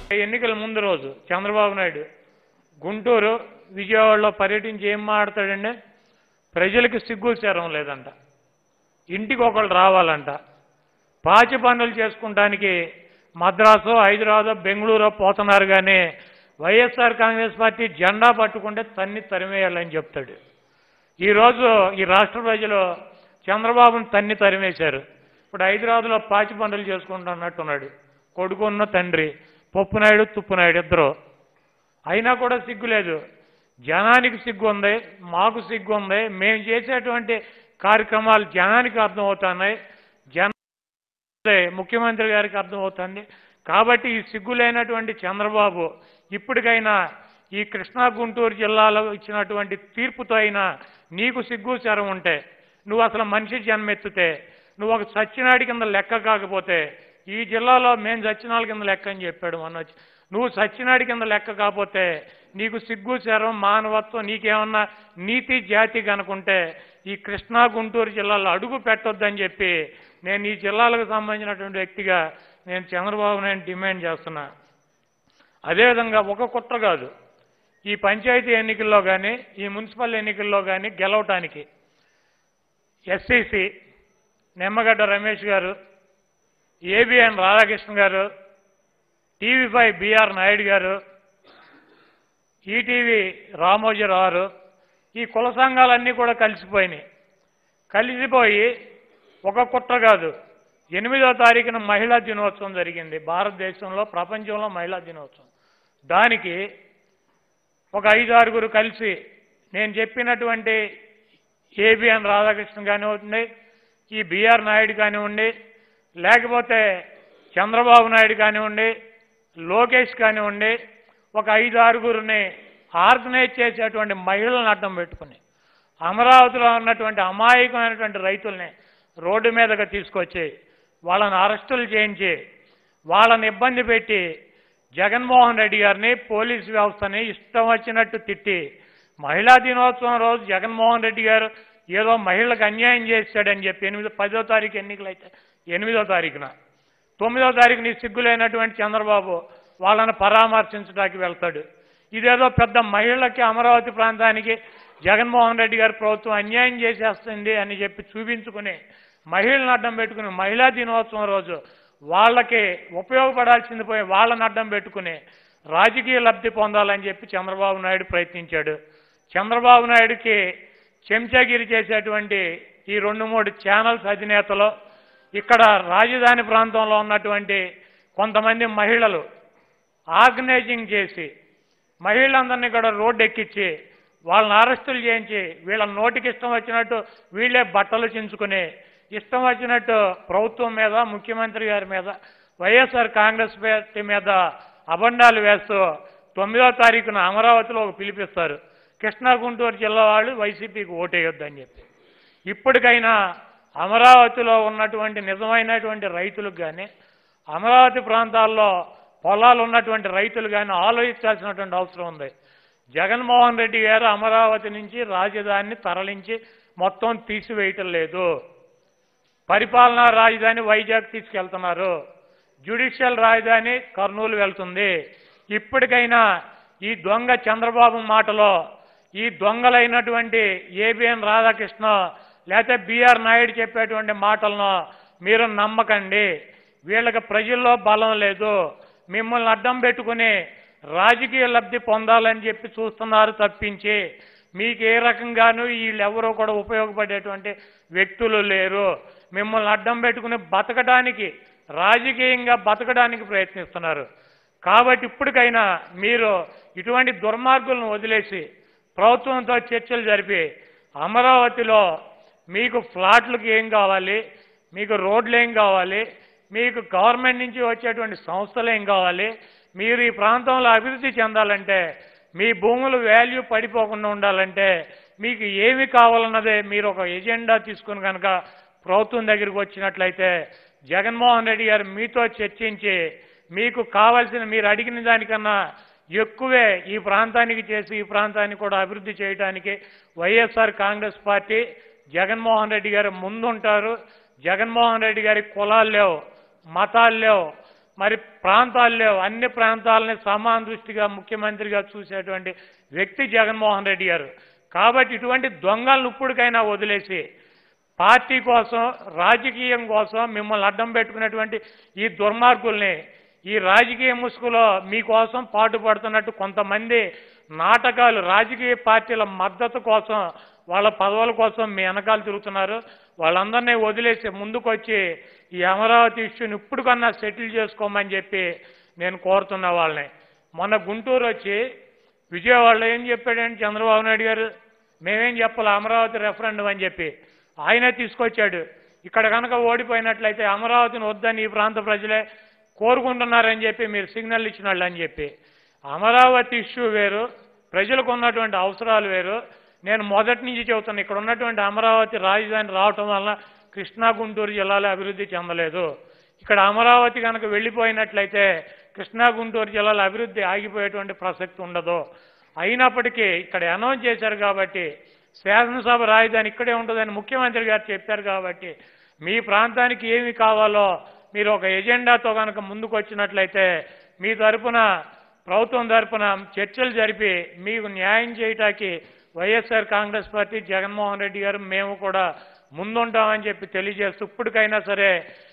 ఎన్నికల ముందు రోజు చంద్రబాబు నాయుడు గుంటూరు విజయవాడలో పర్యటించి ఏం మాట్లాడాడండి ప్రజలకు సిగ్గు చేరం లేదంట ఇంటికి ఒకళ్ళు రావాలంట పాచి పనులు చేసుకుంటానికి మద్రాసు హైదరాబాద్ బెంగళూరు పోతున్నారు కానీ వైఎస్ఆర్ కాంగ్రెస్ పార్టీ జెండా పట్టుకుంటే తన్ని తరిమేయాలని చెప్తాడు ఈరోజు ఈ రాష్ట్ర ప్రజలు చంద్రబాబును తన్ని తరిమేశారు ఇప్పుడు హైదరాబాద్లో పాచి పనులు చేసుకుంటున్నట్టున్నాడు కొడుకున్న తండ్రి పప్పునాయుడు తుప్పునాయుడు ఇద్దరు అయినా కూడా సిగ్గు లేదు జనానికి సిగ్గు ఉంది మాకు సిగ్గు ఉంది మేము చేసేటువంటి కార్యక్రమాలు జనానికి అర్థమవుతున్నాయి జన అదే ముఖ్యమంత్రి గారికి అర్థమవుతుంది కాబట్టి ఈ సిగ్గు లేనటువంటి చంద్రబాబు ఇప్పటికైనా ఈ కృష్ణా గుంటూరు జిల్లాలో ఇచ్చినటువంటి తీర్పుతో అయినా నీకు సిగ్గు చరం ఉంటే నువ్వు అసలు మనిషి జన్మెత్తితే నువ్వు ఒక సచ్చినాడి కింద లెక్క కాకపోతే ఈ జిల్లాలో మేము సచ్చినాడి కింద లెక్క అని చెప్పాడు మొన్న వచ్చి నువ్వు సచ్చినాడి కింద లెక్క కాకపోతే నీకు సిగ్గు చరం మానవత్వం నీకేమన్నా నీతి జాతి కనుకుంటే ఈ కృష్ణా గుంటూరు జిల్లాలో అడుగు పెట్టొద్దని చెప్పి నేను ఈ జిల్లాలకు సంబంధించినటువంటి వ్యక్తిగా నేను చంద్రబాబు నాయుడు డిమాండ్ చేస్తున్నా అదేవిధంగా ఒక కుట్ర కాదు ఈ పంచాయతీ ఎన్నికల్లో కానీ ఈ మున్సిపల్ ఎన్నికల్లో కానీ గెలవటానికి ఎస్సీసీ నిమ్మగడ్డ రమేష్ గారు ఏబిఎన్ రాధాకృష్ణ గారు టీవీ ఫైవ్ బిఆర్ నాయుడు గారు ఈటీవీ రామోజీరావు గారు ఈ కుల సంఘాలన్నీ కూడా కలిసిపోయినాయి కలిసిపోయి ఒక కుట్ర కాదు ఎనిమిదో తారీఖున మహిళా దినోత్సవం జరిగింది భారతదేశంలో ప్రపంచంలో మహిళా దినోత్సవం దానికి ఒక ఐదు ఆరుగురు కలిసి నేను చెప్పినటువంటి ఏబిఎన్ రాధాకృష్ణ కానివ్వండి ఈ బిఆర్ నాయుడు కానివ్వండి లేకపోతే చంద్రబాబు నాయుడు కానివ్వండి లోకేష్ కానివ్వండి ఒక ఐదు ఆరుగురిని ఆర్గనైజ్ చేసేటువంటి మహిళలను అడ్డం పెట్టుకుని అమరావతిలో ఉన్నటువంటి అమాయకమైనటువంటి రైతుల్ని రోడ్డు మీదకి తీసుకొచ్చి వాళ్ళని అరెస్టులు చేయించి వాళ్ళని ఇబ్బంది పెట్టి జగన్మోహన్ రెడ్డి గారిని పోలీసు వ్యవస్థని ఇష్టం వచ్చినట్టు తిట్టి మహిళా దినోత్సవం రోజు జగన్మోహన్ రెడ్డి గారు ఏదో మహిళలకు అన్యాయం చేశాడని చెప్పి ఎనిమిదో పదో తారీఖు ఎన్నికలు అయితే ఎనిమిదో తారీఖున తొమ్మిదో తారీఖు నీ సిగ్గులైనటువంటి చంద్రబాబు వాళ్ళని పరామర్శించడానికి వెళ్తాడు ఇదేదో పెద్ద మహిళలకి అమరావతి ప్రాంతానికి జగన్మోహన్ రెడ్డి గారి ప్రభుత్వం అన్యాయం చేసేస్తుంది అని చెప్పి చూపించుకుని మహిళలను అడ్డం పెట్టుకుని మహిళా దినోత్సవం రోజు వాళ్ళకి ఉపయోగపడాల్సింది పోయి వాళ్ళని అడ్డం పెట్టుకుని రాజకీయ లబ్ధి పొందాలని చెప్పి చంద్రబాబు నాయుడు ప్రయత్నించాడు చంద్రబాబు నాయుడుకి చెంచాగిరి చేసేటువంటి ఈ రెండు మూడు ఛానల్స్ అధినేతలు ఇక్కడ రాజధాని ప్రాంతంలో ఉన్నటువంటి కొంతమంది మహిళలు ఆర్గనైజింగ్ చేసి మహిళలందరినీ కూడా రోడ్డు ఎక్కించి వాళ్ళని అరెస్టులు చేయించి వీళ్ళ నోటికి ఇష్టం వచ్చినట్టు వీళ్ళే బట్టలు చించుకుని ఇష్టం వచ్చినట్టు ప్రభుత్వం మీద ముఖ్యమంత్రి గారి మీద వైఎస్ఆర్ కాంగ్రెస్ పార్టీ మీద అబండాలు వేస్తూ తొమ్మిదో తారీఖున అమరావతిలో ఒక పిలిపిస్తారు కృష్ణా గుంటూరు జిల్లా వాళ్ళు వైసీపీకి ఓటేయొద్దని చెప్పి ఇప్పటికైనా అమరావతిలో ఉన్నటువంటి నిజమైనటువంటి రైతులకు కానీ అమరావతి ప్రాంతాల్లో పొలాలు ఉన్నటువంటి రైతులు కానీ ఆలోచించాల్సినటువంటి అవసరం ఉంది జగన్మోహన్ రెడ్డి గారు అమరావతి నుంచి రాజధానిని తరలించి మొత్తం తీసివేయటం లేదు పరిపాలనా రాజధాని వైజాగ్ తీసుకెళ్తున్నారు జ్యుడిషియల్ రాజధాని కర్నూలు వెళ్తుంది ఇప్పటికైనా ఈ దొంగ చంద్రబాబు మాటలో ఈ దొంగలైనటువంటి ఏబిఎన్ రాధాకృష్ణ లేకపోతే బిఆర్ నాయుడు చెప్పేటువంటి మాటలను మీరు నమ్మకండి వీళ్ళకి ప్రజల్లో బలం లేదు మిమ్మల్ని అడ్డం పెట్టుకుని రాజకీయ లబ్ధి పొందాలని చెప్పి చూస్తున్నారు తప్పించి మీకు ఏ రకంగానూ వీళ్ళెవరూ కూడా ఉపయోగపడేటువంటి వ్యక్తులు లేరు మిమ్మల్ని అడ్డం పెట్టుకుని బతకడానికి రాజకీయంగా బతకడానికి ప్రయత్నిస్తున్నారు కాబట్టి ఇప్పటికైనా మీరు ఇటువంటి దుర్మార్గులను వదిలేసి ప్రభుత్వంతో చర్చలు జరిపి అమరావతిలో మీకు ఫ్లాట్లకు ఏం కావాలి మీకు రోడ్లు ఏం కావాలి మీకు గవర్నమెంట్ నుంచి వచ్చేటువంటి సంస్థలు ఏం కావాలి మీరు ఈ ప్రాంతంలో అభివృద్ధి చెందాలంటే మీ భూముల వాల్యూ పడిపోకుండా ఉండాలంటే మీకు ఏమి కావాలన్నదే మీరు ఒక ఎజెండా తీసుకుని కనుక ప్రభుత్వం దగ్గరికి వచ్చినట్లయితే జగన్మోహన్ రెడ్డి గారు మీతో చర్చించి మీకు కావాల్సిన మీరు అడిగిన దానికన్నా ఎక్కువే ఈ ప్రాంతానికి చేసి ఈ ప్రాంతాన్ని కూడా అభివృద్ధి చేయడానికి వైఎస్ఆర్ కాంగ్రెస్ పార్టీ జగన్మోహన్ రెడ్డి గారు ముందుంటారు జగన్మోహన్ రెడ్డి గారి కులాలు లేవు మతాలు లేవు మరి ప్రాంతాలు లేవు అన్ని ప్రాంతాలని సమాన దృష్టిగా ముఖ్యమంత్రిగా చూసేటువంటి వ్యక్తి జగన్మోహన్ రెడ్డి గారు కాబట్టి ఇటువంటి దొంగలను ఇప్పటికైనా వదిలేసి పార్టీ కోసం రాజకీయం కోసం మిమ్మల్ని అడ్డం పెట్టుకున్నటువంటి ఈ దుర్మార్గుల్ని ఈ రాజకీయ ముసుగులో మీకోసం పాటుపడుతున్నట్టు కొంతమంది నాటకాలు రాజకీయ పార్టీల మద్దతు కోసం వాళ్ళ పదవుల కోసం మీ వెనకాల తిరుగుతున్నారు వాళ్ళందరినీ వదిలేసి ముందుకొచ్చి ఈ అమరావతి ఇష్యూని ఇప్పుడు కన్నా సెటిల్ చేసుకోమని చెప్పి నేను కోరుతున్న వాళ్ళని మొన్న గుంటూరు వచ్చి విజయవాడలో ఏం చెప్పాడంటే చంద్రబాబు నాయుడు గారు మేమేం చెప్పాలి అమరావతి రెఫరెండం అని చెప్పి ఆయనే తీసుకొచ్చాడు ఇక్కడ కనుక ఓడిపోయినట్లయితే అమరావతిని వద్దని ఈ ప్రాంత ప్రజలే కోరుకుంటున్నారని చెప్పి మీరు సిగ్నల్ ఇచ్చిన వాళ్ళు అని చెప్పి అమరావతి ఇష్యూ వేరు ప్రజలకు ఉన్నటువంటి అవసరాలు వేరు నేను మొదటి నుంచి చెబుతాను ఇక్కడ ఉన్నటువంటి అమరావతి రాజధాని రావటం వల్ల కృష్ణా గుంటూరు జిల్లాలో అభివృద్ధి చెందలేదు ఇక్కడ అమరావతి కనుక వెళ్ళిపోయినట్లయితే కృష్ణా గుంటూరు జిల్లాలో అభివృద్ధి ఆగిపోయేటువంటి ప్రసక్తి ఉండదు అయినప్పటికీ ఇక్కడ అనౌన్స్ చేశారు కాబట్టి శాసనసభ రాజధాని ఇక్కడే ఉంటుందని ముఖ్యమంత్రి గారు చెప్పారు కాబట్టి మీ ప్రాంతానికి ఏమి కావాలో మీరు ఒక ఎజెండాతో కనుక ముందుకు వచ్చినట్లయితే మీ తరపున ప్రభుత్వం తరపున చర్చలు జరిపి మీకు న్యాయం చేయటానికి వైఎస్ఆర్ కాంగ్రెస్ పార్టీ జగన్మోహన్ రెడ్డి గారు మేము కూడా ముందుంటామని చెప్పి తెలియజేస్తూ ఇప్పటికైనా సరే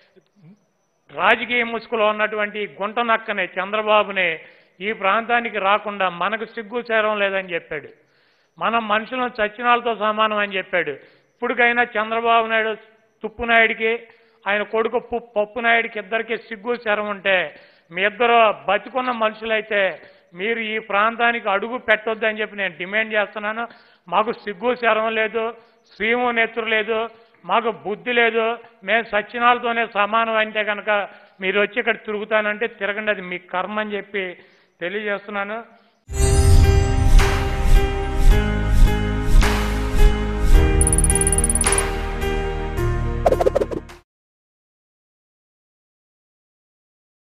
రాజకీయ ముసుగులో ఉన్నటువంటి గుంట నక్కని చంద్రబాబుని ఈ ప్రాంతానికి రాకుండా మనకు సిగ్గు చేరం లేదని చెప్పాడు మనం మనుషులను చచ్చినాలతో సమానం అని చెప్పాడు ఇప్పటికైనా చంద్రబాబు నాయుడు తుప్పునాయుడికి ఆయన కొడుకు పు- పప్పు నాయుడికి ఇద్దరికి సిగ్గు శరం ఉంటే మీ ఇద్దరు బతికున్న మనుషులైతే మీరు ఈ ప్రాంతానికి అడుగు పెట్టొద్దని చెప్పి నేను డిమాండ్ చేస్తున్నాను మాకు సిగ్గు శరం లేదు శ్రీము నెత్తురు లేదు మాకు బుద్ధి లేదు మేము సచ్చినాలతోనే సమానం అంటే కనుక మీరు వచ్చి ఇక్కడ తిరుగుతానంటే తిరగండి అది మీ కర్మ అని చెప్పి తెలియజేస్తున్నాను